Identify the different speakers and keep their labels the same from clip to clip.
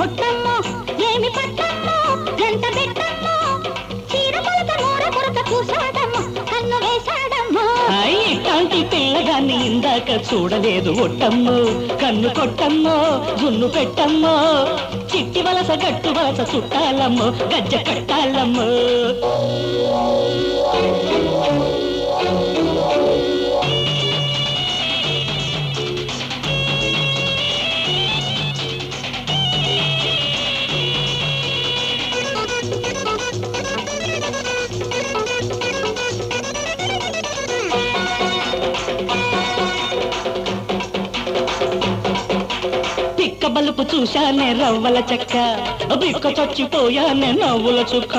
Speaker 1: ఒట్టమ్మో ఏమి పట్టమ్మో ఎంత పెట్టమ్మో చీర కొలత నూర కొరత చూశాడమ్మో కన్ను వేశాడమ్మో
Speaker 2: ఐ, ఇట్లాంటి పిల్లగాన్ని ఇందాక చూడలేదు ఒట్టమ్మో కన్ను కొట్టమ్మో జున్ను పెట్టమ్మో చిట్టి వలస గట్టు వలస చుట్టాలమ్మో గజ్జ కట్టాలమ్మో పిక్క బలుపు చూశానే రవ్వల చెక్క బిక్క చచ్చిపోయానే నవ్వుల చుక్క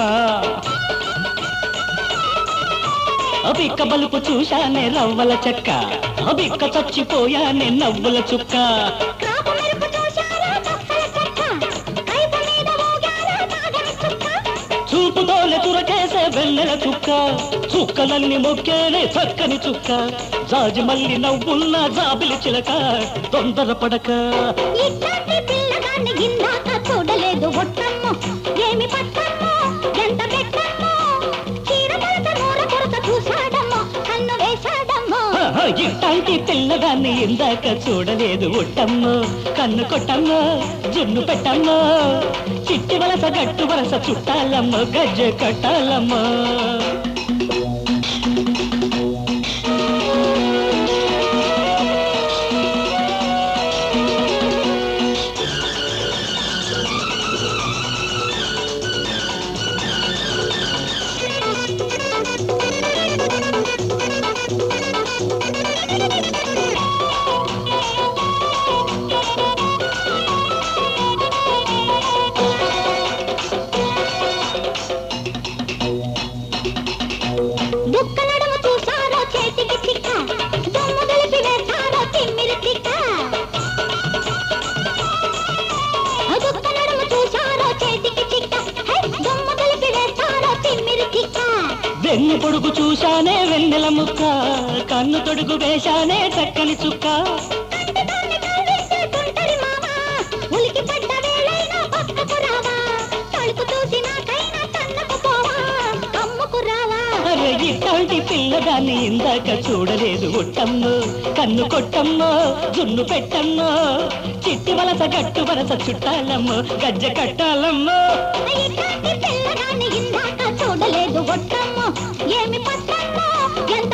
Speaker 2: బిక్క బలుపు చూశానే రవ్వల చెక్క బిక్క చచ్చిపోయానే నవ్వుల చుక్క
Speaker 1: కాపు మెరుపు చూశారా కప్పల చెక్క కైపు మీద ఊగారా నాగని చుక్క
Speaker 2: చూపుతోనే చురకేసే వెన్నెల చుక్క చుక్కలన్నీ మొక్కేనే చక్కని చుక్క జాజి మల్లి నవ్వున్న జాబిలి చిలక తొందరపడక
Speaker 1: ఇట్లాంటి పిల్లగాన్ని ఇందాక చూడలేదు ఒట్టమ్మో ఏమి పట్టమ్మో ఎంత పెట్టమ్మో చీర కొలత నూర కొరత చూశాడమ్మో కన్ను వేశాడమ్మో
Speaker 2: ఆహా, ఇట్లాంటి పిల్లగాన్ని ఇందాక చూడలేదు ఉట్టమ్మో కన్ను కొట్టమ్మో జున్ను పెట్టమ్మో చిట్టి వలస గట్టు వలస చుట్టాలమ్మో గజ్జ కట్టాలమ్మో
Speaker 1: దుక్క నడుము చూసారో చేతికి చిక్క దుమ్ము దులిపి వేస్తారో తిమ్మిరి చిక్క దుక్క నడుము చూసారో చేతికి చిక్క హై, దుమ్ము దులిపి వేస్తారో తిమ్మిరి చిక్క
Speaker 2: వెన్ను పొడుగు చూశానే వెన్నెల ముక్క కన్ను తొడుగు వేశానే చక్కని చుక్క
Speaker 1: కంటితోని కవ్విస్తే తుంటరి మామ, ఉలికి పడ్డ వేళైనా పక్కకు రావా తలుపు చూసి నాకైనా కన్నకు పోవా అమ్ముకు రావా
Speaker 2: అరే ఇట్లాంటి పిల్లగాన్ని ఇందాక చూడలేదు ఉట్టమ్మో కన్ను కొట్టమ్మో జున్ను పెట్టమ్మో చిట్టి వలస గట్టు వలస చుట్టాలమ్మో గజ్జ కట్టాలమ్మో
Speaker 1: ఇట్లాంటి పిల్లగాన్ని ఇందాక చూడలేదు ఒట్టమ్మో ఏమి పట్టమ్మో ఎంత